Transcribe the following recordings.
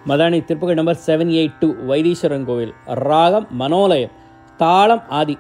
Madani திருப்பகை number seven eight two Vaitheeswaran Koil ராகம் மனோலயம் தாளம் ஆதி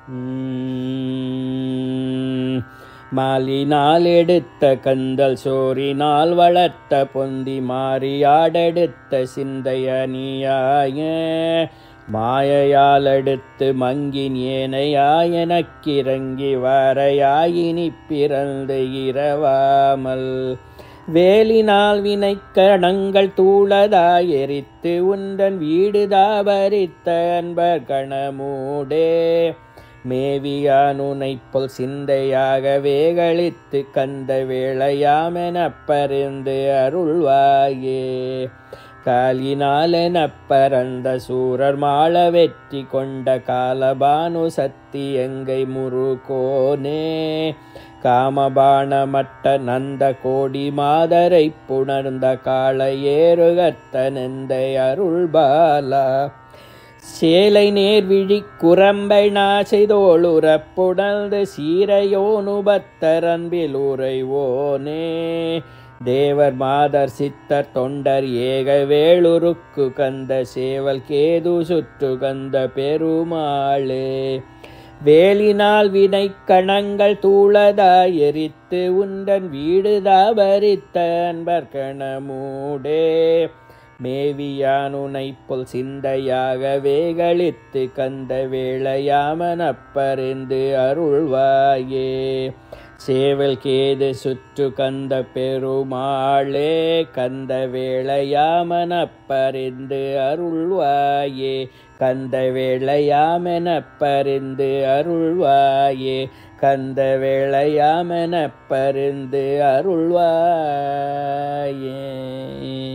உம், மாலினால் எடுத்த கந்தல் சோரினால் வளர்த்த பொந்தி மாறியாடெடுத்த சிந்தையனியாய மாயையால் அடுத்து மங்கின் ஏனையாய் எனக்கிறங்கி வரையாயினி பிறந்து இரவாமல் வேலினால் வினைக்கணங்கள் தூளதாய் எரித்து உந்தன் வீடு தாபரித்த அன்பர் கணமூடே மேவியானுனைப்பொல் சிந்தையாக வேகளித்து கந்த வேளையாமெனப் பரிந்து அருள்வாயே காலினாலெனப் பரந்த சூரர் மாள வெற்றி கொண்ட காலபானு சக்தி எங்கை முருகோனே காமபாணமட்ட நந்த கோடி மாதரை புணர்ந்த கால ஏறுகத்த நெந்தை அருள்பாலா சேலை நேர்விழி குரம்பை நாசைதோளுறப்புணர்ந்து சீரையோனுபத்தரன்பில் உரைவோனே தேவர் மாதர் சித்தர் தொண்டர் ஏக வேளுருக்கு கந்த சேவல் கேது சுற்று கந்த பெருமாளே வேலினால் வினை கணங்கள் தூளதாய் எரித்து உந்தன் வீடு தாபரித்த அன்பர் கணமூடே மேவியானுனை பொல் சிந்தையாக வேகளித்து கந்த வேளையாமனப்பறிந்து அருள்வாயே சேவல் கேது சுற்று கந்த பெருமாளே கந்த வேளையாமனப்பறிந்து அருள்வாயே கந்த வேளையாமெனப்பறிந்து அருள்வாயே கந்த வேளையாமெனப்பறிந்து அருள்வாயே